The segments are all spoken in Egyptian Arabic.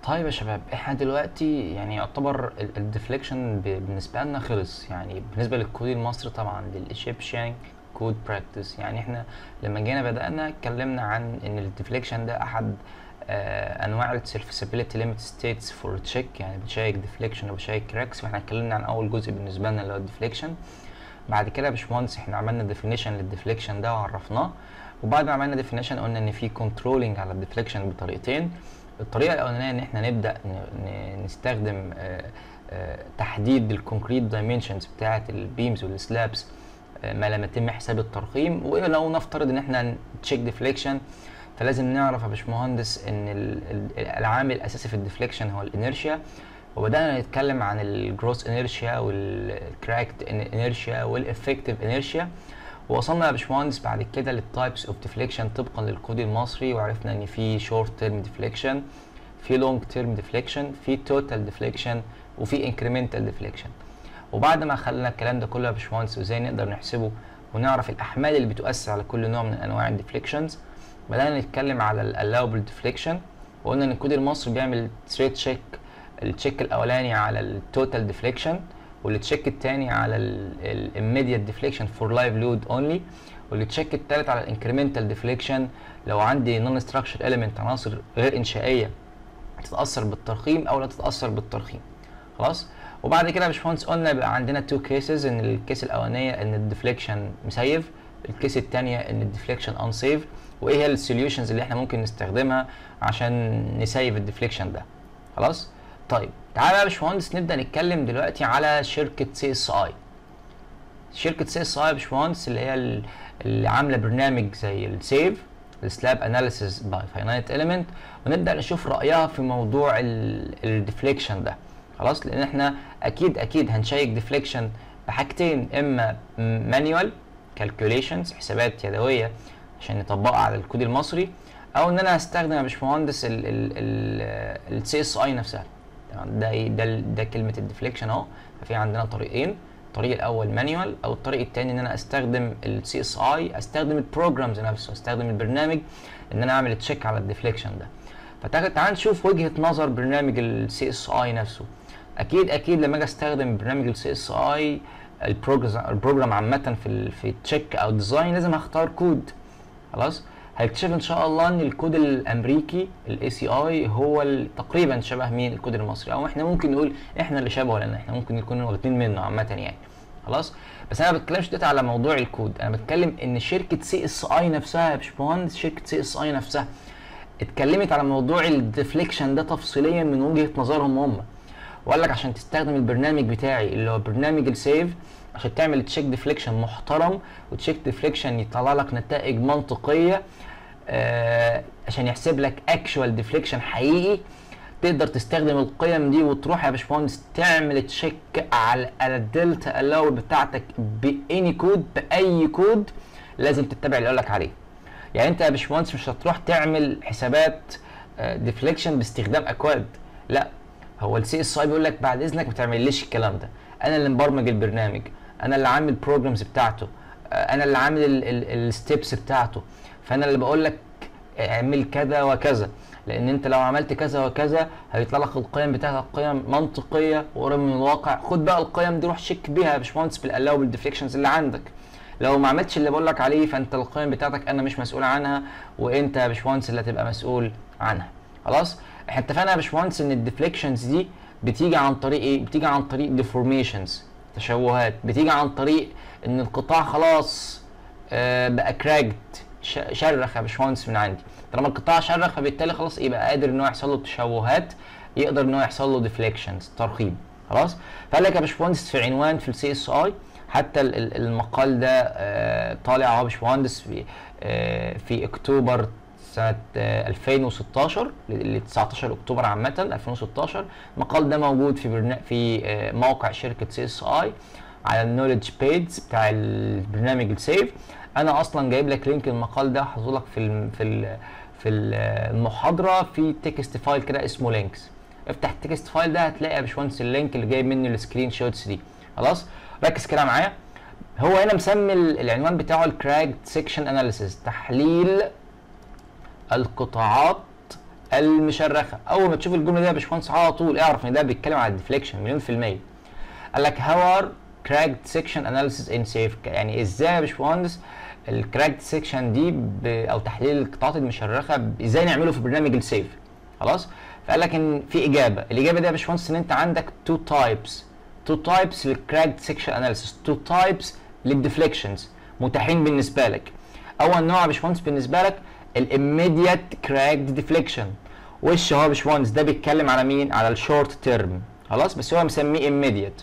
طيب يا شباب احنا دلوقتي يعني يعتبر الديفليكشن بالنسبه لنا خلص يعني بالنسبه للكود المصري طبعا للايجيبشن كود براكتس يعني احنا لما جينا بدانا اتكلمنا عن ان الديفليكشن ده احد آه انواع السيرفيسابيلتي ليميت ستيتس فور تشيك يعني بتشيك ديفليكشن وبتشيك كراكس فاحنا اتكلمنا عن اول جزء بالنسبه لنا اللي هو الديفليكشن بعد كده يا باشمهندس احنا عملنا ديفينيشن للديفليكشن ده وعرفناه وبعد ما عملنا ديفينيشن قلنا ان في كنترولنج على الديفليكشن بطريقتين الطريقه الاولانيه ان احنا نبدا نستخدم آه آه تحديد الكونكريت دايمنشنز بتاعه البيمز والسلابس ما لم يتم حساب الترقيم ولو نفترض ان احنا تشيك ديفليكشن فلازم نعرف يا باشمهندس ان العامل الاساسي في الديفليكشن هو الانيرشيا وبدانا نتكلم عن الجروس انيرشيا والكراكت انيرشيا والافكتيف انيرشيا ووصلنا يا باشمهندس بعد كده للتايبس اوف ديفليكشن طبقا للكود المصري وعرفنا ان في شورت تيرم ديفليكشن في لونج تيرم ديفليكشن في توتال ديفليكشن وفي انكريمنتال ديفليكشن وبعد ما خلينا الكلام ده كله يا باشمهندس وازاي نقدر نحسبه ونعرف الاحمال اللي بتؤثر على كل نوع من انواع الديفليكشنز بدانا نتكلم على الالاوبل ديفليكشن وقلنا ان الكود المصري بيعمل ثريد تشيك التشيك الاولاني على التوتال ديفليكشن والتشيك الثاني على الاميديت ديفليكشن فور لايف لود اونلي والتشيك الثالث على الانكريمنتال ديفليكشن لو عندي نون ستراكشر اليمنت عناصر غير انشائيه تتاثر بالترقيم او لا تتاثر بالترقيم خلاص وبعد كده يا باشمهندس قلنا بقى عندنا تو كيسز ان الكيس الاولانيه ان الديفليكشن مسيف الكيس الثانيه ان الديفليكشن ان سيف وايه هي السوليوشنز اللي احنا ممكن نستخدمها عشان نسيف الديفليكشن ده خلاص طيب تعالى يا باشمهندس نبدا نتكلم دلوقتي على شركه سي اس اي شركه سي اس اي يا باشمهندس اللي هي اللي عامله برنامج زي السيف السلاب اناليسيس باي فاينايت اليمنت ونبدا نشوف رايها في موضوع الديفليكشن ده خلاص لان احنا اكيد اكيد هنشيك ديفليكشن بحاجتين اما مانيوال كالكوليشنز حسابات يدويه عشان نطبقها على الكود المصري او ان انا هستخدم يا باشمهندس السي اس اي نفسها ده ايه ده ده كلمه الديفليكشن اهو ففي عندنا طريقين الطريق الاول مانيوال او الطريق الثاني ان انا استخدم السي اس اي استخدم البروجرامز نفسه استخدم البرنامج ان انا اعمل تشيك على الديفليكشن ده فتعال نشوف وجهه نظر برنامج السي اس اي نفسه اكيد اكيد لما اجي استخدم برنامج السي اس اي البروجرام عامه في ال في التشيك او الديزاين لازم اختار كود خلاص هيكتشف ان شاء الله ان الكود الامريكي الاي سي اي هو تقريبا شبه مين الكود المصري او احنا ممكن نقول احنا اللي شبهه لان احنا ممكن نكون واخدين منه عامه يعني خلاص بس انا ما بتكلمش دلوقتي على موضوع الكود انا بتكلم ان شركه سي اس اي نفسها يا باشمهندس شركه سي اس اي نفسها اتكلمت على موضوع الديفليكشن ده تفصيليا من وجهه نظرهم هم وقال لك عشان تستخدم البرنامج بتاعي اللي هو برنامج السيف عشان تعمل تشيك ديفليكشن محترم وتشيك ديفليكشن يطلع لك نتائج منطقيه آه عشان يحسب لك اكشوال ديفليكشن حقيقي تقدر تستخدم القيم دي وتروح يا باشمهندس تعمل تشيك على الدلتا الاول بتاعتك باني كود باي كود لازم تتبع اللي اقول لك عليه يعني انت يا باشمهندس مش هتروح تعمل حسابات ديفليكشن باستخدام اكواد لا هو السي اس اي بيقول لك بعد اذنك ما تعمليش الكلام ده انا اللي مبرمج البرنامج انا اللي عامل البروجرامز بتاعته انا اللي عامل الستبس بتاعته فانا اللي بقول لك اعمل كذا وكذا لان انت لو عملت كذا وكذا هيطلع لك القيم بتاعتك قيم منطقيه وقريبه من الواقع خد بقى القيم دي روح شيك بيها يا باشمهندس بالالاوبل ديفليكشنز اللي عندك لو ما عملتش اللي بقول لك عليه فانت القيم بتاعتك انا مش مسؤول عنها وانت يا باشمهندس اللي هتبقى مسؤول عنها خلاص احنا اتفقنا يا باشمهندس ان الديفليكشنز دي بتيجي عن طريق ايه بتيجي عن طريق ديفورميشنز تشوهات بتيجي عن طريق ان القطاع خلاص آه بقى كراكت شرخ يا باشمهندس من عندي طالما القطاع شرخ فبالتالي خلاص يبقى قادر ان هو يحصل له تشوهات يقدر ان هو يحصل له ديفليكشنز ترقيم خلاص فقال لك يا باشمهندس في عنوان في السي اس اي حتى المقال ده آه طالع اهو يا باشمهندس في آه في اكتوبر سنة 2016 ل 19 اكتوبر عامة 2016 المقال ده موجود في برنا... في موقع شركة سي اس اي على النولج بيج بتاع البرنامج السيف انا اصلا جايب لك لينك المقال ده هحطه لك في ال في ال في المحاضرة في تكست فايل كده اسمه لينكس افتح التكست فايل ده هتلاقي يا باشمهندس اللينك اللي جايب منه السكرين شوتس دي خلاص ركز كده معايا هو هنا مسمي العنوان بتاعه الكراكد سيكشن اناليسيس تحليل القطاعات المشرخه اول ما تشوف الجمله دي يا باشمهندس على طول اعرف ان ده بيتكلم على الديفليكشن مليون في الميه قال لك how are cracked section analysis in safe يعني ازاي يا باشمهندس الكراكد سيكشن دي ب... او تحليل القطاعات المشرخه ب- ازاي نعمله في برنامج السيف خلاص فقال لك ان في اجابه الاجابه دي يا باشمهندس ان انت عندك تو تايبس تو تايبس للكراكد سيكشن اناليسيس تو تايبس للديفليكشنز متاحين بالنسبه لك اول نوع يا باشمهندس بالنسبه لك الاميديات كراكد ديفليكشن وش هو يا باشمهندس ده بيتكلم على مين على الشورت تيرم خلاص بس هو مسميه اميديات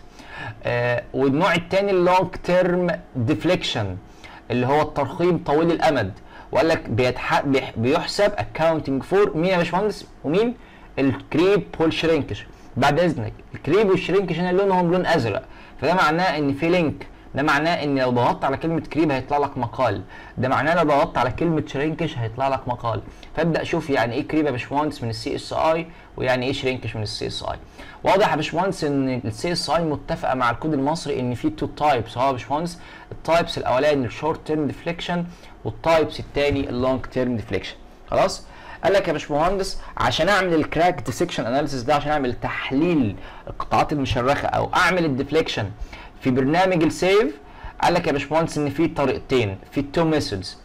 آه والنوع الثاني اللونج تيرم ديفليكشن اللي هو الترخيم طويل الامد وقال لك بيتح... بيح- بيحسب اكاونتنج فور مين يا باشمهندس ومين الكريب والشرينكش بعد اذنك الكريب والشرينكش هنا لونهم لون ازرق فده معناه ان في لينك ده معناه ان لو ضغطت على كلمه كريب هيطلع لك مقال ده معناه لو ضغطت على كلمه شرينكش هيطلع لك مقال فابدا شوف يعني ايه كريب يا باشمهندس من السي اس اي ويعني ايه شرينكش من السي اس اي واضح يا باشمهندس ان السي اس اي متفقه مع الكود المصري ان في تو تايبس هو يا باشمهندس التايبس الاولاني الشورت تيرم ديفليكشن والتايبس الثاني اللونج تيرم ديفليكشن خلاص قال لك يا باشمهندس عشان اعمل الكراك ديسكشن اناليسيس ده عشان اعمل تحليل القطاعات المشرخه او اعمل الديفليكشن في برنامج السيف قال لك يا باشمهندس ان في طريقتين في تو ميثودز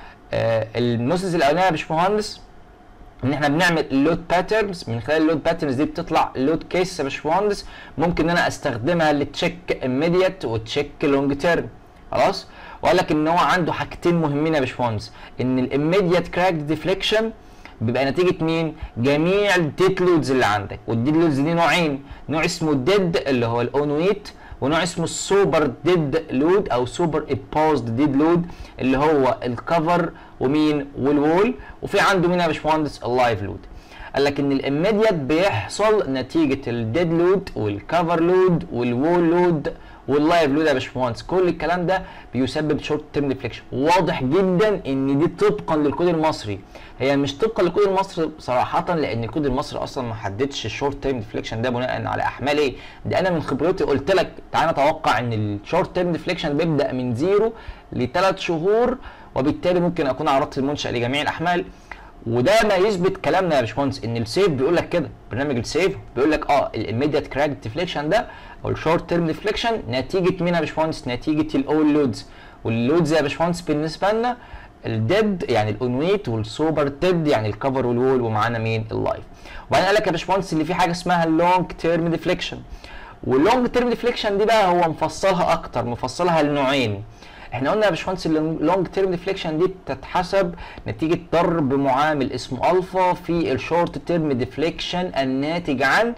آه الميثودز الاولانيه يا باشمهندس ان احنا بنعمل لود باترنز من خلال اللود باترنز دي بتطلع لود كيس يا باشمهندس ممكن ان انا استخدمها لتشيك immediate وتشيك لونج تيرم خلاص وقال لك ان هو عنده حاجتين مهمين يا باشمهندس ان الاميديت كراك ديفليكشن بيبقى نتيجه مين؟ جميع الديد لودز اللي عندك والديد لودز دي نوعين نوع اسمه ديد اللي هو الاون ويت ونوع اسمه السوبر ديد لود او سوبر ابوزد ديد لود اللي هو الكفر ومين والوول وفي عنده مين يا باشمهندس اللايف لود قال لك ان الاميديات بيحصل نتيجه الديد لود والكفر لود والوول لود واللايف لود يا باشمهندس كل الكلام ده بيسبب شورت تيرم ديفليكشن واضح جدا ان دي طبقا للكود المصري هي مش طبقا للكود المصري صراحه لان الكود المصري اصلا ما حددش الشورت تيرم ديفليكشن ده بناء على احمال ايه ده انا من خبرتي قلت لك تعالى نتوقع ان الشورت تيرم ديفليكشن بيبدا من زيرو لثلاث شهور وبالتالي ممكن اكون عرضت المنشا لجميع الاحمال وده ما يثبت كلامنا يا باشمهندس ان السيف بيقول لك كده برنامج السيف بيقول لك اه الاميديت كراك ديفليكشن ده او الشورت تيرم ديفليكشن نتيجه مين يا باشمهندس نتيجه الاول لودز واللودز يا باشمهندس بالنسبه لنا الديد يعني الاونويت والسوبر ديد يعني الكفر والوول ومعانا مين اللايف وبعدين قال لك يا باشمهندس اللي في حاجه اسمها اللونج تيرم ديفليكشن واللونج تيرم ديفليكشن دي بقى هو مفصلها اكتر مفصلها لنوعين احنا قلنا يا باشمهندس اللونج تيرم ديفليكشن دي بتتحسب نتيجه ضرب معامل اسمه الفا في الشورت تيرم ديفليكشن الناتج عن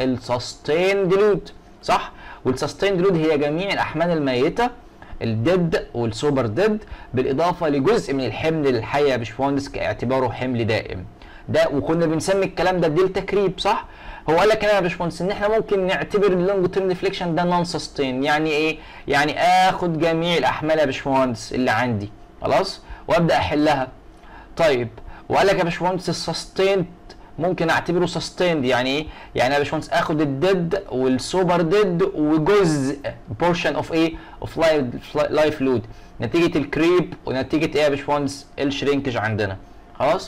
السستيند لود صح والسستيند لود هي جميع الاحمال الميته الديد والسوبر ديد بالاضافه لجزء من الحمل الحي يا باشمهندس كاعتباره حمل دائم ده وكنا بنسمي الكلام ده ديل تكريب صح هو قال لك هنا يا باشمهندس ان احنا ممكن نعتبر اللونج تيرم ديفليكشن ده نون سستين يعني ايه يعني اخد جميع الاحمال يا باشمهندس اللي عندي خلاص وابدا احلها طيب وقال لك يا باشمهندس السستين ممكن اعتبره سستيند يعني ايه يعني يا باشمهندس اخد الديد والسوبر ديد وجزء بورشن اوف ايه اوف لايف لود نتيجه الكريب ونتيجه ايه يا باشمهندس الشرينكج عندنا خلاص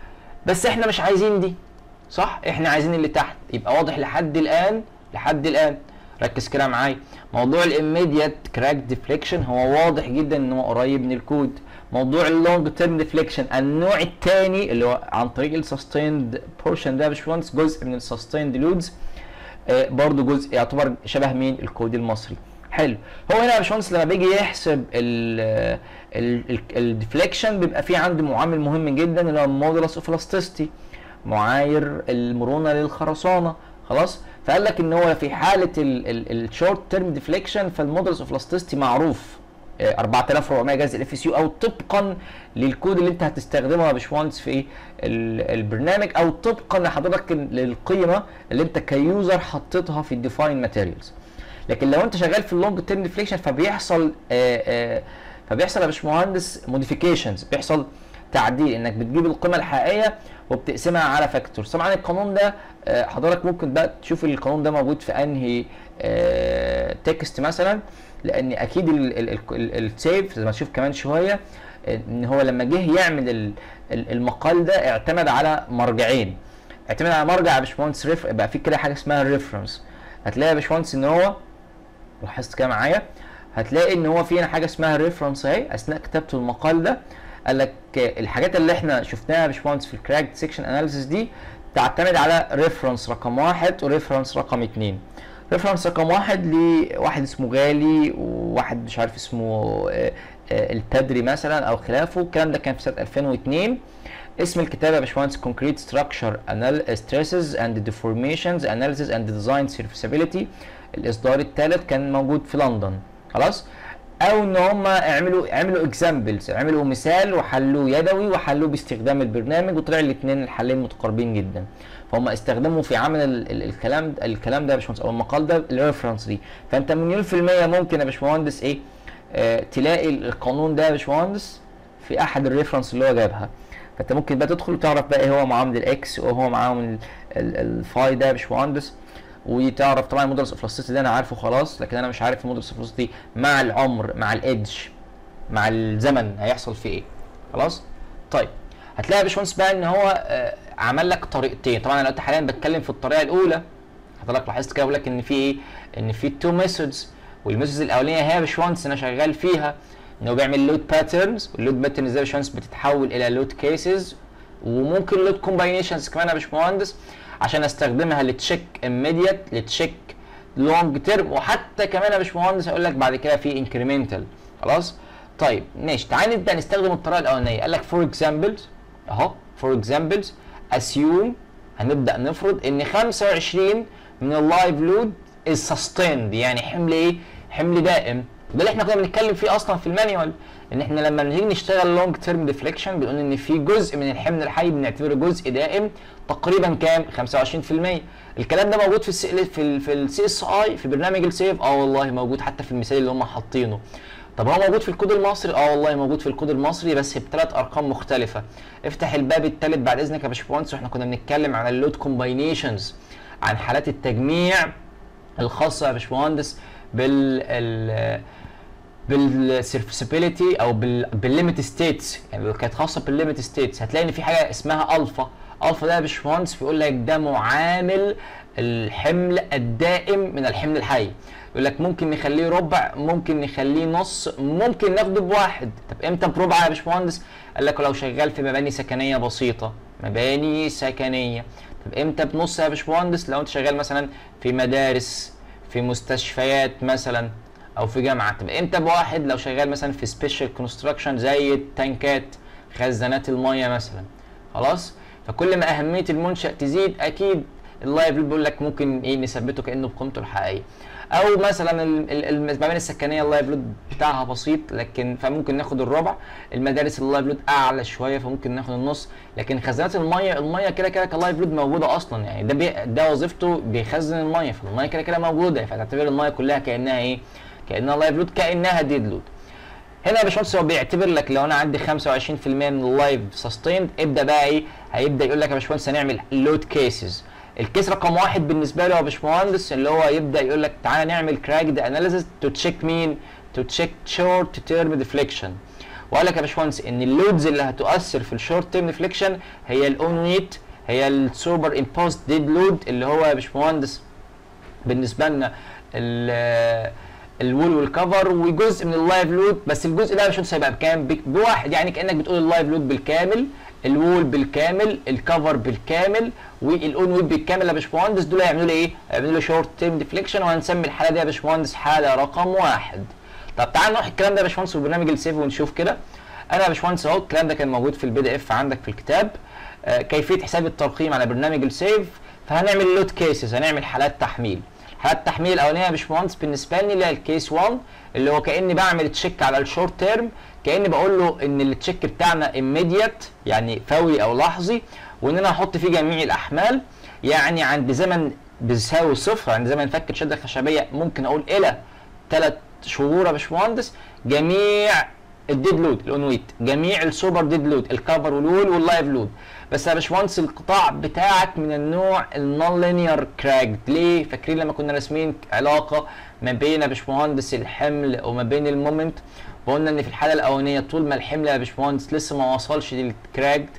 بس احنا مش عايزين دي صح احنا عايزين اللي تحت يبقى واضح لحد الان لحد الان ركز كده معايا موضوع الاميديات كراك ديفليكشن هو واضح جدا ان هو قريب من الكود موضوع اللونج تيرم ديفليكشن النوع الثاني اللي هو عن طريق السستيند بورشن ده يا باشمهندس جزء من السستيند لودز آه برضه جزء يعتبر شبه مين الكود المصري حلو هو هنا يا باشمهندس لما بيجي يحسب الديفليكشن بيبقى في عنده معامل مهم جدا اللي هو مودولس اوف الاستيستي معايير المرونه للخرسانه خلاص فقال لك ان هو في حاله الشورت تيرم ديفليكشن فالمودولس اوف الاستيستي معروف 4400 جذر الاف اس يو او طبقا للكود اللي انت هتستخدمه يا باشمهندس في البرنامج او طبقا لحضرتك للقيمه اللي انت كيوزر حطيتها في الديفاين ماتيريالز لكن لو انت شغال في اللونج تيرم ديفليكشن فبيحصل آآ آآ فبيحصل يا باشمهندس موديفيكيشنز بيحصل تعديل انك بتجيب القيمه الحقيقيه وبتقسمها علعلى فاكتورز طبعا القانون ده حضرتك ممكن بقى تشوف القانون ده موجود في انهي تكست مثلا لان اكيد السيف زي ما تشوف كمان شويه ان هو لما جه يعمل المقال ده اعتمد على مرجعين اعتمد على مرجع يا باشمهندس ريف بقى في كده حاجه اسمها ريفرنس هتلاقي يا باشمهندس ان هو لاحظت كده معايا هتلاقي ان هو في هنا حاجه اسمها ريفرنس اهي اثناء كتابه المقال ده قال لك الحاجات اللي احنا شفناها يا باشمهندس في الكراك سيكشن اناليسيس دي تعتمد على ريفرنس رقم واحد وريفرنس رقم اتنين ريفرنس رقم واحد لواحد اسمه غالي وواحد مش عارف اسمه آه، آه، البدري مثلا او خلافه الكلام ده كان في سنه 2002 اسم الكتاب يا باشمهندس Concrete Structure Anal Stresses and Deformations Analysis and Design Serviceability الاصدار الثالث كان موجود في لندن خلاص او ان هم اعملوا اعملوا اكزامبلز اعملوا مثال وحلوه يدوي وحلوه باستخدام البرنامج وطلع الاثنين الحلين متقاربين جدا فهم استخدموا في عمل ال ال الكلام الكلام ده يا باشمهندس او المقال ده الريفرنس دي فانت مليون في الميه ممكن يا باشمهندس ايه آه تلاقي القانون ده يا باشمهندس في احد الريفرنس اللي هو جابها فانت ممكن بقى تدخل وتعرف بقى ايه هو معامل الاكس وهو معامل الفاي ده يا باشمهندس وتعرف طبعا المودلز اوف ده انا عارفه خلاص لكن انا مش عارف المودلز اوف مع العمر مع الايدج مع الزمن هيحصل فيه ايه خلاص طيب هتلاقي يا باشمهندس بقى ان هو آه عمل لك طريقتين طبعا انا دلوقتي حاليا بتكلم في الطريقه الاولى حضرتك لاحظت كده بقول لك ان في ايه ان في تو ميثودز والميثودز الاولانيه هي يا باشمهندس انا شغال فيها ان هو بيعمل لود باترنز واللود باترنز ده يا باشمهندس بتتحول الى لود كيسز وممكن لود كومباينيشنز كمان يا باشمهندس عشان استخدمها لتشيك اميديت لتشيك لونج تيرم وحتى كمان يا باشمهندس اقول لك بعد كده في انكريمنتال خلاص طيب ماشي تعال نبدا نستخدم الطريقه الاولانيه قال لك فور اكزامبلز اهو فور اكزامبلز اسيوم هنبدا نفرض ان 25 من اللايف لود از سستيند يعني حمل ايه؟ حمل دائم ده اللي احنا كنا بنتكلم فيه اصلا في المانيوال ان احنا لما بنيجي نشتغل لونج تيرم ديفليكشن بنقول ان في جزء من الحمل الحي بنعتبره جزء دائم تقريبا كام 25% الكلام ده موجود في السي في في السي اس اي في برنامج السيف اه والله موجود حتى في المثال اللي هم حاطينه طب هو موجود في الكود المصري اه والله موجود في الكود المصري بس بثلاث ارقام مختلفه افتح الباب الثالث بعد اذنك يا باشمهندس واحنا كنا بنتكلم عن اللود كومباينيشنز عن حالات التجميع الخاصه يا باشمهندس بال بالسيرفسبيليتي او بالليميت ستيتس يعني لو كانت خاصه بالليميت ستيتس هتلاقي ان في حاجه اسمها الفا الفا ده يا باشمهندس بيقول لك ده معامل الحمل الدائم من الحمل الحي يقول لك ممكن نخليه ربع ممكن نخليه نص ممكن ناخده بواحد طب امتى بربع يا باشمهندس قال لك لو شغال في مباني سكنيه بسيطه مباني سكنيه طب امتى بنص يا باشمهندس لو انت شغال مثلا في مدارس في مستشفيات مثلا او في جامعه طب امتى بواحد لو شغال مثلا في سبيشال كونستراكشن زي التانكات خزانات الميه مثلا خلاص فكل ما اهميه المنشا تزيد اكيد اللايف بيقول لك ممكن ايه نثبته كانه بقيمته الحقيقيه او مثلا المباني السكنيه اللايف لود بتاعها بسيط لكن فممكن ناخد الربع المدارس اللايف لود اعلى شويه فممكن ناخد النص لكن خزانات الميه الميه كده كده كلايف لود موجوده اصلا يعني ده بي ده وظيفته بيخزن الميه فالميه كده كده موجوده فتعتبر الميه كلها كانها ايه كانها لايف لود كانها ديد لود هنا يا باشمهندس هو بيعتبر لك لو انا عندي 25% من اللايف سستيند ابدا بقى ايه هيبدا يقول لك يا باشمهندس هنعمل لود كيسز الكيس رقم واحد بالنسبه له يا باشمهندس اللي هو يبدا يقول لك تعالى نعمل كراكد اناليسيس تو تشيك مين تو تشيك شورت تيرم ديفليكشن وقال لك يا باشمهندس ان اللودز اللي هتؤثر في الشورت تيرم ديفليكشن هي الاون ويت هي السوبر امبوست ديد لود اللي هو يا باشمهندس بالنسبه لنا الوول والكفر وجزء من اللايف لود بس الجزء ده مش هيبقى بكام بواحد يعني كانك بتقول اللايف لود بالكامل الوول بالكامل الكفر بالكامل والاون ويب بالكامل يا باشمهندس دول هيعملوا لي ايه؟ هيعملوا لي شورت تيرم ديفليكشن وهنسمي الحاله دي يا باشمهندس حاله رقم واحد. طب تعال نروح الكلام ده يا باشمهندس في برنامج السيف ونشوف كده. انا يا باشمهندس اهو الكلام ده كان موجود في البي دي اف عندك في الكتاب. آه كيفيه حساب الترقيم على برنامج السيف فهنعمل لود كيسز هنعمل حالات تحميل. حالات التحميل الاولانيه يا باشمهندس بالنسبه لي اللي هي الكيس 1 اللي هو كاني بعمل تشيك على الشورت تيرم كاني بقول له ان التشيك بتاعنا immediate يعني فوري او لحظي وان انا هحط فيه جميع الاحمال يعني عند زمن بيساوي صفر عند زمن فك الشده الخشبيه ممكن اقول الى ثلاث شهور يا باشمهندس جميع الديد لود الاونويت جميع السوبر ديد لود الكفر والوول واللايف لود بس يا باشمهندس القطاع بتاعك من النوع النون لينير كراكد ليه فاكرين لما كنا راسمين علاقه ما بين يا باشمهندس الحمل وما بين المومنت وقلنا ان في الحاله الاولانيه طول ما الحمل يا باشمهندس لسه ما وصلش للكراكد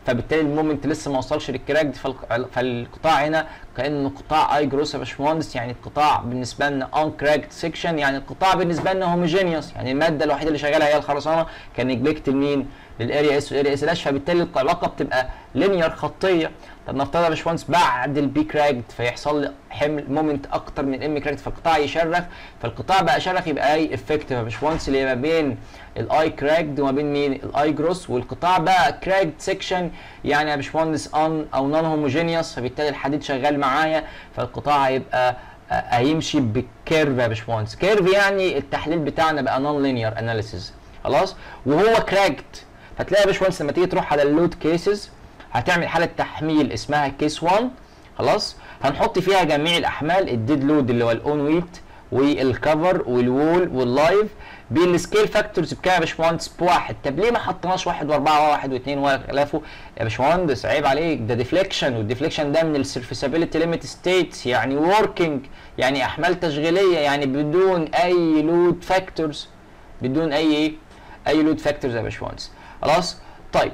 فبالتالي المومنت لسه ما وصلش للكراكد فالقطاع هنا كانه قطاع اي جروس يا باشمهندس يعني القطاع بالنسبه لنا ان كراكد سيكشن يعني القطاع بالنسبه لنا هوموجينيوس يعني الماده الوحيده اللي شغاله هي الخرسانه كان نجلكت لمين؟ للاريا اس والاريا اس داش فبالتالي العلاقه بتبقى لينير خطيه طب نفترض يا باشمهندس بعد البي كراكد فيحصل لي حمل مومنت اكتر من ام كراكد فالقطاع يشرخ فالقطاع بقى شرخ يبقى اي افكتيف يا باشمهندس اللي ما بين الاي كراكد وما بين مين الاي جروس والقطاع بقى كراكد سيكشن يعني يا باشمهندس ان او نون هوموجينيوس فبالتالي الحديد شغال معايا فالقطاع هيبقى هيمشي بالكيرف يا باشمهندس كيرف يعني التحليل بتاعنا بقى نون لينير اناليسيز خلاص وهو كراكد فتلاقي يا باشمهندس لما تيجي تروح على اللود كيسز هتعمل حاله تحميل اسمها كيس 1 خلاص هنحط فيها جميع الاحمال الديد لود اللي هو الاون ويت والكفر والوول واللايف بالسكيل فاكتورز بكام يا باشمهندس بواحد طب ليه ما حطيناش واحد واربعه وواحد واثنين وخلافه يا باشمهندس عيب عليك ده ديفليكشن والديفليكشن ده من السيرفيسابيلتي ليميت ستيتس يعني وركينج يعني احمال تشغيليه يعني بدون اي لود فاكتورز بدون اي اي لود فاكتورز يا باشمهندس خلاص طيب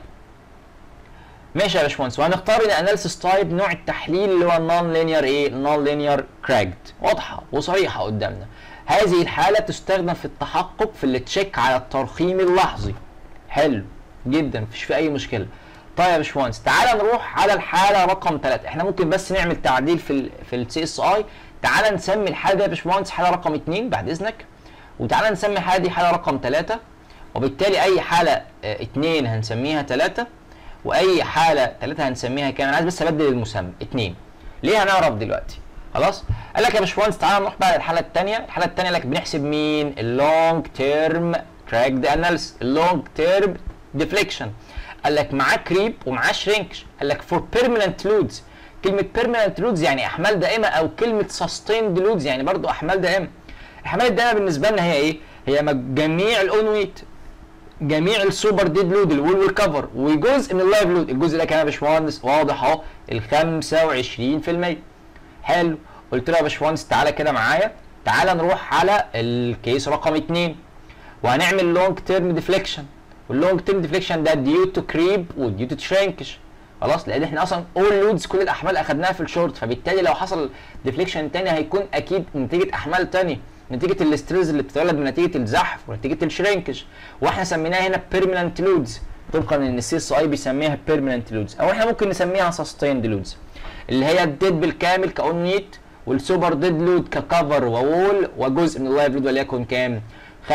ماشي يا باشمهندس وهنختار الاناليسيس تايب نوع التحليل اللي هو النون لينير ايه النون لينير كراكد واضحه وصريحه قدامنا هذه الحاله تستخدم في التحقق في التشيك على الترخيم اللحظي حلو جدا مفيش فيه اي مشكله طيب يا باشمهندس تعالى نروح على الحاله رقم 3 احنا ممكن بس نعمل تعديل في ال في السي اس اي تعالى نسمي الحاله دي يا باشمهندس حاله رقم 2 بعد اذنك وتعالى نسمي الحاله دي حاله رقم 3 وبالتالي اي حاله 2 هنسميها 3 واي حاله ثلاثه هنسميها كام انا عايز بس ابدل المسمى اثنين ليه هنعرف دلوقتي خلاص قال لك يا باشمهندس تعالى نروح بقى للحاله الثانيه الحاله الثانيه لك بنحسب مين اللونج تيرم كراكد اناليسيس اللونج تيرم ديفليكشن قال لك معاه كريب ومعاه شرينكش قال لك فور بيرمننت لودز كلمه بيرمننت لودز يعني احمال دائمه او كلمه سستيند لودز يعني برضو احمال دائمه الاحمال الدائمه بالنسبه لنا هي ايه هي جميع الاون ويت جميع السوبر ديد لود الوول والكفر وجزء من اللايف لود الجزء ده كان يا باشمهندس واضح اهو ال 25% حلو قلت له يا باشمهندس تعالى كده معايا تعالى نروح على الكيس رقم 2 وهنعمل لونج تيرم ديفليكشن واللونج تيرم ديفليكشن ده ديو تو كريب وديو تو شرينكش خلاص لان احنا اصلا اول لودز كل الاحمال اخدناها في الشورت فبالتالي لو حصل ديفليكشن تاني هيكون اكيد نتيجه احمال تانيه نتيجه الاستريز اللي بتتولد من نتيجه الزحف ونتيجه الشرينكج واحنا سميناها هنا بيرمننت لودز طبقا ان السي اس اي بيسميها بيرمننت لودز او احنا ممكن نسميها سستيند لودز اللي هي الديد بالكامل كاونيت والسوبر ديد لود ككفر ووول وجزء من اللايف لود وليكن كام 25%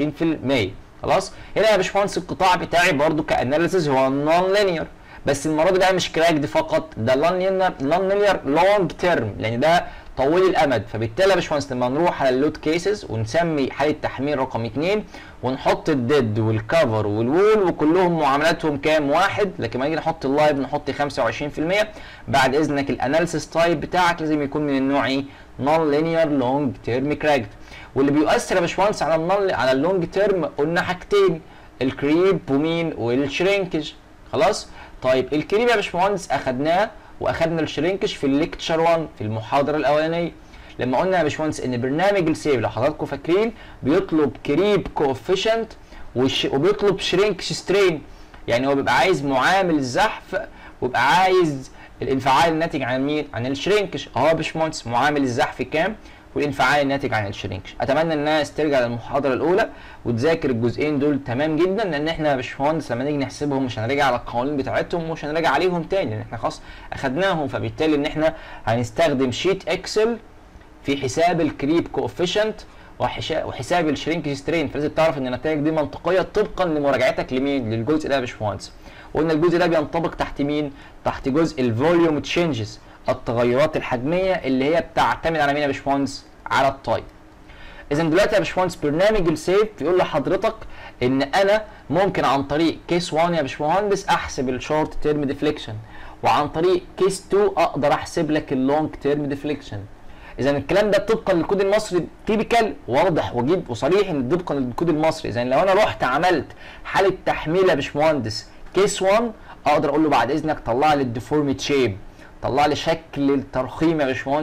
خلاص هنا يا باشمهندس القطاع بتاعي برضو كاناليسيس هو نون لينير بس المره دي بقى مش كراكد فقط ده نون لينير نون لينير لونج تيرم لان ده طويل الامد فبالتالي يا باشمهندس لما نروح على اللود كيسز ونسمي حاله تحميل رقم 2 ونحط الديد والكفر والوول وكلهم معاملاتهم كام واحد لكن لما نيجي نحط اللايف نحط 25% بعد اذنك الاناليسيس تايب بتاعك لازم يكون من النوع ايه نون لينير لونج تيرم كراكد واللي بيؤثر يا باشمهندس على النون على اللونج تيرم قلنا حاجتين الكريب ومين والشرينكج خلاص طيب الكريب يا باشمهندس اخدناه واخدنا الشرينكش في الليكتشر 1 في المحاضره الاولانيه لما قلنا يا باشمهندس ان برنامج السيف لو حضراتكم فاكرين بيطلب كريب كوفيشنت وبيطلب شرينكش سترين يعني هو بيبقى عايز معامل الزحف ويبقى عايز الانفعال الناتج عن مين؟ عن الشرينكش اهو يا باشمهندس معامل الزحف كام؟ والانفعال الناتج عن الشرينكش اتمنى الناس ترجع للمحاضره الاولى وتذاكر الجزئين دول تمام جدا لان احنا يا باشمهندس لما نيجي نحسبهم مش هنراجع على القوانين بتاعتهم ومش هنراجع عليهم تاني لان احنا خلاص اخدناهم فبالتالي ان احنا هنستخدم شيت اكسل في حساب الكريب كوفيشنت وحساب الشرينك سترين فلازم تعرف ان النتائج دي منطقيه طبقا لمراجعتك لمين للجزء ده يا باشمهندس وقلنا الجزء ده بينطبق تحت مين تحت جزء الفوليوم تشينجز التغيرات الحجميه اللي هي بتعتمد على مين يا باشمهندس على التايب اذا دلوقتي يا باشمهندس برنامج السيف بيقول لحضرتك ان انا ممكن عن طريق كيس 1 يا باشمهندس احسب الشورت تيرم ديفليكشن وعن طريق كيس 2 اقدر احسب لك اللونج تيرم ديفليكشن اذا الكلام ده طبقا للكود المصري تيبيكال واضح وجيب وصريح ان طبقا للكود المصري اذا لو انا رحت عملت حاله تحميل يا باشمهندس كيس 1 اقدر اقول له بعد اذنك طلع لي الديفورميت شيب طلع لي شكل الترخيم يا باشمهندس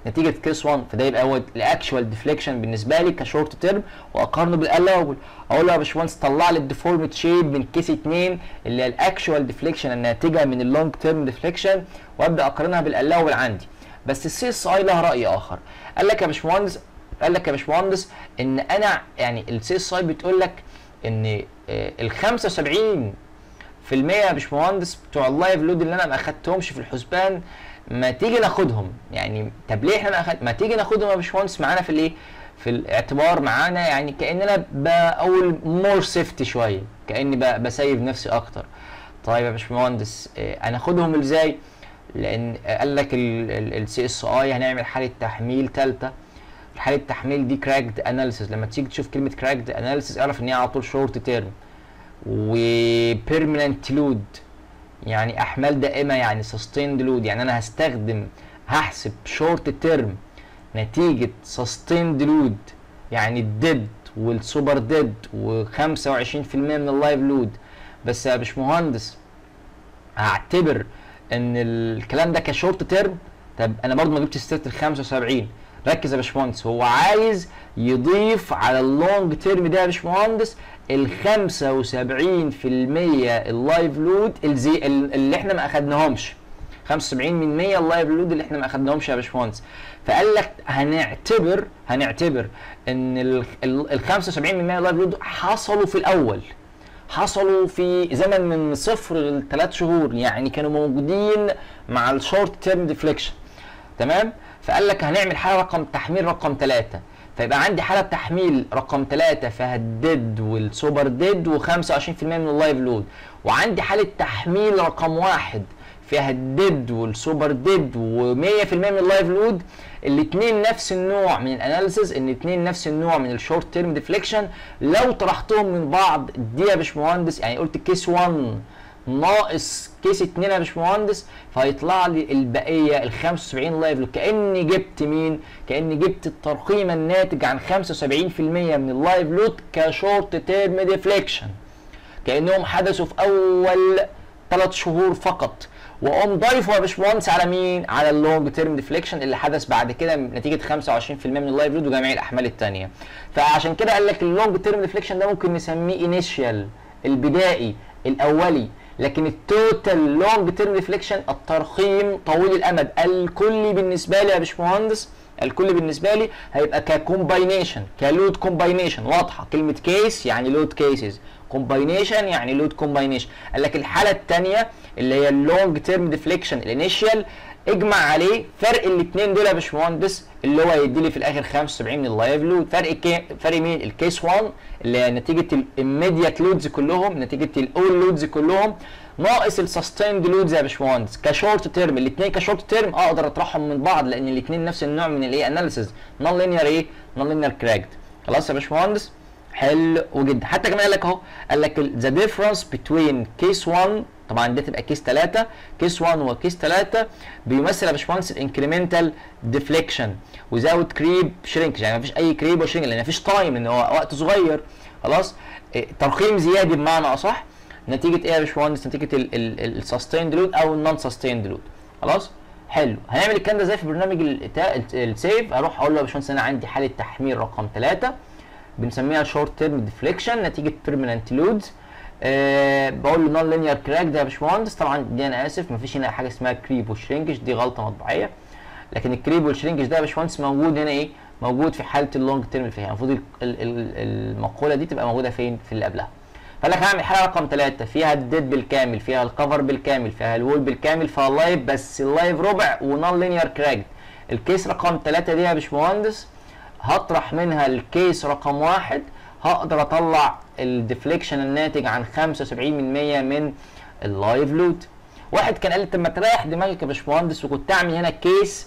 نتيجه كيس 1 فده يبقى هو الاكشوال ديفليكشن بالنسبه لي كشورت تيرم واقارنه بالالاوبل اقول له يا باشمهندس طلع لي الديفورمت شيب من كيس 2 اللي هي الاكشوال ديفليكشن الناتجه من اللونج تيرم ديفليكشن وابدا اقارنها بالالاوبل عندي بس السي اس اي لها راي اخر قال لك يا باشمهندس قال لك يا باشمهندس ان انا يعني السي اس اي بتقول لك ان ال 75 في المية يا باشمهندس بتوع اللايف لود اللي انا ما اخدتهمش في الحسبان ما تيجي ناخدهم يعني طب ليه احنا ما أخد... ما تيجي ناخدهم يا باشمهندس معانا في الايه في الاعتبار معانا يعني كاننا بقول مور سيفتي شويه كاني ب... بسيب نفسي اكتر طيب يا باشمهندس اه هناخدهم ازاي لان قال لك السي اس اي هنعمل حاله تحميل ثالثه حاله التحميل دي كراكد اناليسيس لما تيجي تشوف كلمه كراكد اناليسيس اعرف ان هي على طول شورت تيرم وبيرمننت لود يعني احمال دائمه يعني سستيند لود يعني انا هستخدم هحسب شورت تيرم نتيجه سستيند لود يعني الديد والسوبر ديد و25% من اللايف لود بس يا باشمهندس هعتبر ان الكلام ده كشورت تيرم طب انا برضو ما جبتش سيره ال 75 ركز يا باشمهندس هو عايز يضيف على اللونج تيرم ده يا باشمهندس ال 75% اللايف لود الزي اللي احنا ما اخدناهمش 75 من 100 اللايف لود اللي احنا ما اخدناهمش يا باشمهندس فقال لك هنعتبر هنعتبر ان ال 75 من 100 اللايف لود حصلوا في الاول حصلوا في زمن من صفر لثلاث شهور يعني كانوا موجودين مع الشورت تيرم ديفليكشن تمام فقال لك هنعمل حاله رقم تحميل رقم ثلاثة فيبقى عندي حاله تحميل رقم ثلاثة فيها الديد والسوبر ديد و25% من اللايف لود وعندي حاله تحميل رقم واحد فيها الديد والسوبر ديد و100% من اللايف لود الاثنين نفس النوع من الاناليسيز ان الاثنين نفس النوع من الشورت تيرم ديفليكشن لو طرحتهم من بعض دي يا باشمهندس يعني قلت كيس 1 ناقص كيس 2 يا باشمهندس فهيطلع لي البقيه ال 75 لايف لود كاني جبت مين؟ كاني جبت الترقيم الناتج عن 75% من اللايف لود كشورت تيرم ديفليكشن كانهم حدثوا في اول ثلاث شهور فقط واقوم ضايفه يا باشمهندس على مين؟ على اللونج تيرم ديفليكشن اللي حدث بعد كده نتيجه 25% من اللايف لود وجميع الاحمال الثانيه. فعشان كده قال لك اللونج تيرم ديفليكشن ده ممكن نسميه انيشال البدائي الاولي لكن التوتال لونج تيرم ريفليكشن الترقيم طويل الامد الكلي بالنسبه لي يا باشمهندس الكل بالنسبه لي هيبقى ككومباينيشن كلود كومباينيشن واضحه كلمه كيس يعني لود كيسز كومباينيشن يعني لود كومباينيشن قال لك الحاله الثانيه اللي هي اللونج تيرم ديفليكشن الانيشال اجمع عليه فرق الاثنين دول يا باشمهندس اللي هو يدي لي في الاخر 75 من اللايف لود فرق كي فرق مين الكيس 1 اللي هي نتيجه الاميديات لودز كلهم نتيجه الاول لودز كلهم ناقص السستيند لودز يا باشمهندس كشورت تيرم الاثنين كشورت تيرم اقدر اطرحهم من بعض لان الاثنين نفس النوع من الايه اناليسيز نون لينير ايه نون لينير كراكد خلاص يا باشمهندس حلو جدا حتى كمان قال لك اهو قال لك ذا ديفرنس بتوين كيس 1 طبعا دي تبقى كيس 3 كيس 1 وكيس 3 بيمثل يا باشمهندس الانكريمنتال ديفليكشن وزاوت كريب شرينكج يعني مفيش اي كريب وشرينك لان مفيش تايم ان هو وقت صغير خلاص إيه ترقيم زيادي بمعنى اصح نتيجه ايه يا باشمهندس نتيجه السستيند لود او النون سستيند لود خلاص حلو هنعمل الكلام ده ازاي في برنامج السيف هروح اقول له يا باشمهندس انا عندي حاله تحميل رقم 3 بنسميها شورت تيرم ديفليكشن نتيجه بيرمننت لودز أه بقول له نون لينير كراك ده يا باشمهندس طبعا دي انا اسف مفيش هنا حاجه اسمها كريب وشرينكج دي غلطه مطبعيه لكن الكريب والشرينكج ده يا باشمهندس موجود هنا ايه موجود في حاله اللونج تيرم فيها المفروض المقوله دي تبقى موجوده فين في اللي قبلها فقال لك هعمل حاله رقم ثلاثة فيها الديد بالكامل فيها الكفر بالكامل فيها الوول بالكامل فيها اللايف بس اللايف ربع ونون لينير كراك الكيس رقم ثلاثة دي يا باشمهندس هطرح منها الكيس رقم واحد هقدر اطلع الديفليكشن الناتج عن 75% من اللايف لود واحد كان قال لي طب ما تريح دماغك يا باشمهندس وكنت اعمل هنا كيس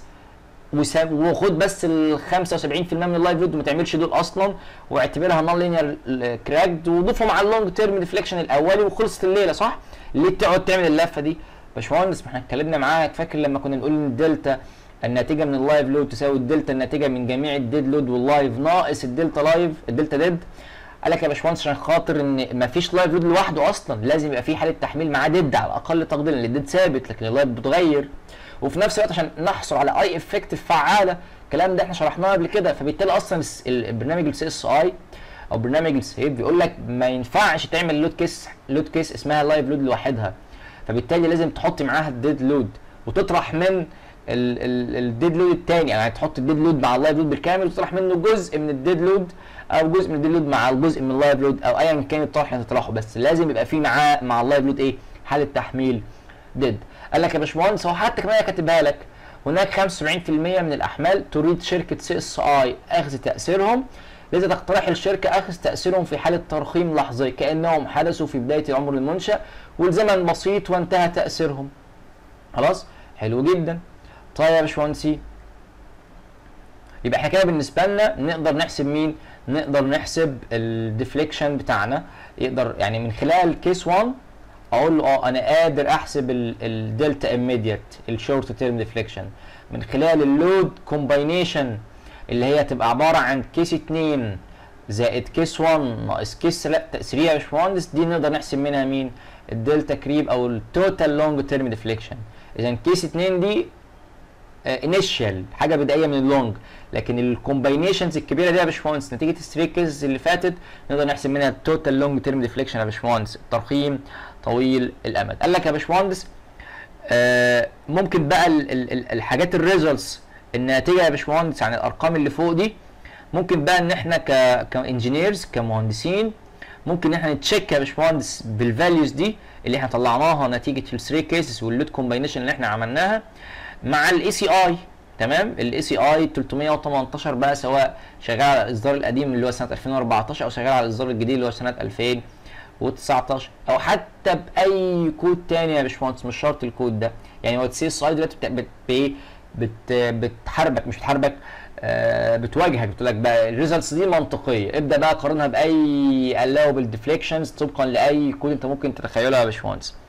وخد بس ال 75% من اللايف لود وما تعملش دول اصلا واعتبرها نون لينير كراكد وضيفهم على اللونج تيرم ديفليكشن الاولي وخلصت الليله صح؟ ليه تقعد تعمل اللفه دي؟ باشمهندس ما احنا اتكلمنا معاك فاكر لما كنا نقول ان الدلتا الناتجه من اللايف لود تساوي الدلتا الناتجه من جميع الديد لود واللايف ناقص الدلتا لايف الدلتا ديد قال لك يا باشمهندس عشان خاطر ان مفيش لايف لود لوحده اصلا لازم يبقى في حاله تحميل معاه ديد على اقل تقدير لان الديد ثابت لكن اللايف بتغير وفي نفس الوقت عشان نحصل على اي افكتيف فعاله الكلام ده احنا شرحناه قبل كده فبالتالي اصلا الس- البرنامج السي اس اي او برنامج السيف بيقول لك ما ينفعش تعمل لود كيس لود كيس اسمها لايف لود لوحدها فبالتالي لازم تحط معاها الديد لود وتطرح من الديد لود الثاني يعني تحط الديد لود مع اللايف لود بالكامل وتطرح منه جزء من الديد لود او جزء من الديد لود مع الجزء من اللايف لود او ايا كان الطرح اللي هتطرحه بس لازم يبقى في معاه مع اللايف لود ايه حاله تحميل ديد قال لك يا باشمهندس هو حتى كمان كاتبها لك هناك 75% من الاحمال تريد شركه سي اس اي اخذ تاثيرهم لذا تقترح الشركه اخذ تاثيرهم في حاله ترخيم لحظي كانهم حدثوا في بدايه عمر المنشا والزمن بسيط وانتهى تاثيرهم خلاص حلو جدا طيب يا باشمهندسي يبقى احنا كده بالنسبه لنا نقدر نحسب مين نقدر نحسب الديفليكشن بتاعنا يقدر يعني من خلال كيس 1 اقول له اه انا قادر احسب الدلتا اميديت الشورت تيرم ديفليكشن من خلال اللود كومباينيشن اللي هي تبقى عباره عن كيس 2 زائد كيس 1 ناقص كيس 3 يا باشمهندس دي نقدر نحسب منها مين الدلتا كريب او التوتال لونج تيرم ديفليكشن اذا كيس 2 دي انيشال حاجه بدائيه من اللونج لكن الكومباينيشنز الكبيره دي يا باشمهندس نتيجه الثري كيسز اللي فاتت نقدر نحسب منها التوتال لونج تيرم ديفليكشن يا باشمهندس الترخيم طويل الامد قال لك يا باشمهندس آه ممكن بقى ال ال ال الحاجات الريزلتس الناتجه يا باشمهندس عن الارقام اللي فوق دي ممكن بقى ان احنا ك كانجينيرز كمهندسين ممكن ان احنا نتشيك يا باشمهندس بالفاليوز دي اللي احنا طلعناها نتيجه الثري كيسز واللود كومباينيشن اللي احنا عملناها مع الاي سي اي تمام الاي سي اي 318 بقى سواء شغال على الاصدار القديم اللي هو سنه 2014 او شغال على الاصدار الجديد اللي هو سنه 2019 او حتى باي كود تاني يا باشمهندس مش شرط الكود ده يعني هو السي اس اي دلوقتي بت بت بت بت بتحاربك مش بتحاربك آه بتواجهك بتقول لك بقى الريزلتس دي منطقيه ابدا بقى قارنها باي allowable deflections طبقا لاي كود انت ممكن تتخيله يا باشمهندس